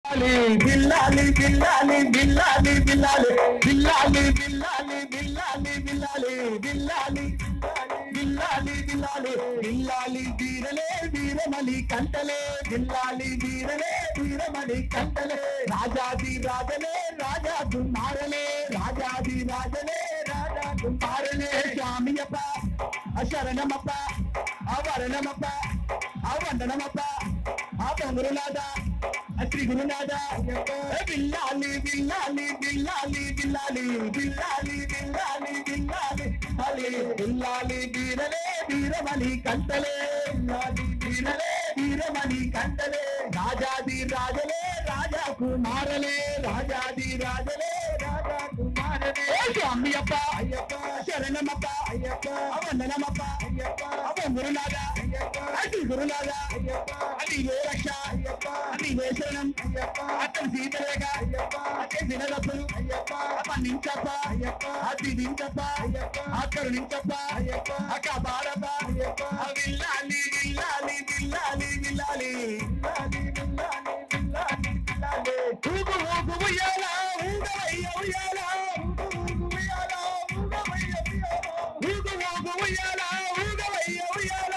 బిల్లాలి బిల్లాలి బిల్లాలి బిల్లాలి బిల్లాలి బిల్లాలి బిల్లాలి బిల్లాలి బిల్లాలి బిల్లాలి బిల్లాలి బిల్లాలి వీరలే వీరమణి కంటలే బిల్లాలి వీరలే వీరమణి కంటలే రాజాది రాజలే రాజా దుమ్మారలే రాజాది రాజలే రాజా దుమ్మారలే స్వామియప్ప అశరణమప్ప అవరణమప్ప అవందనమప్ప ఆ పొంగురునాథ శ్రీ గురునాథ బిల్లాలి బిల్లాలి బిల్లాలి బిల్లాలి బిల్లాలి బిల్లాలి బిల్లాలి అలి బిల్లాలి వీరలే వీరమణి కంటలే బిల్లాలి వీరలే వీరమణి కంటలే రాజాది రాజలే రాజా కుమారలే రాజాది రాజలే రాజా కుమారలే స్వామి అప్ప అయ్యప్ప శరణమప్ప అయ్యప్ప వందనమప్ప అయ్యప్ప అవ గురునాథ అయ్యప్ప అది గురునాథ అయ్యప్ప అది ఏ రక్ష అయ్యప్ప అది ఏ శరణం అయ్యప్ప అతను సీతలేక అయ్యప్ప అదే దినదప్పులు అయ్యప్ప పన్నించప్ప అయ్యప్ప అది దించప్ప అయ్యప్ప అక్కడు నించప్ప అయ్యప్ప అక్క బాడప్ప అయ్యప్ప విల్లాలి విల్లాలి విల్లాలి విల్లాలి విల్లాలి విల్లాలి విల్లాలి విల్లాలి ఊగు ఊగు ఉయ్యాల ఊగవయ్య ఉయ్యాల ఊగు ఊగు ఉయ్యాల ఊగవయ్య ఉయ్యాల ఊగు ఊగు ఉయ్యాల ఊగవయ్య ఉయ్యాల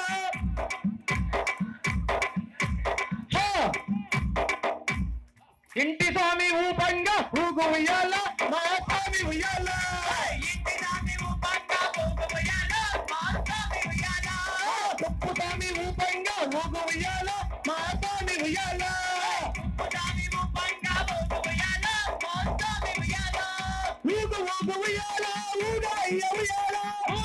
హా! ఇంటి స్వామి ఊపంగా ఊగు ఉయ్యాల మా స్వామి ఉయ్యాల ఇంటి స్వామి ఊపంగా ఊగు ఉయ్యాల మా స్వామి ఉయ్యాల తప్పు స్వామి ఊపంగా ఊగు ఉయ్యాల మా స్వామి ఉయ్యాల తప్పు స్వామి ఊపంగా ఊగు ఉయ్యాల మా స్వామి ఉయ్యాల ఊగు ఊగు ఉయ్యాల ఊగ అయ్య ఉయ్యాల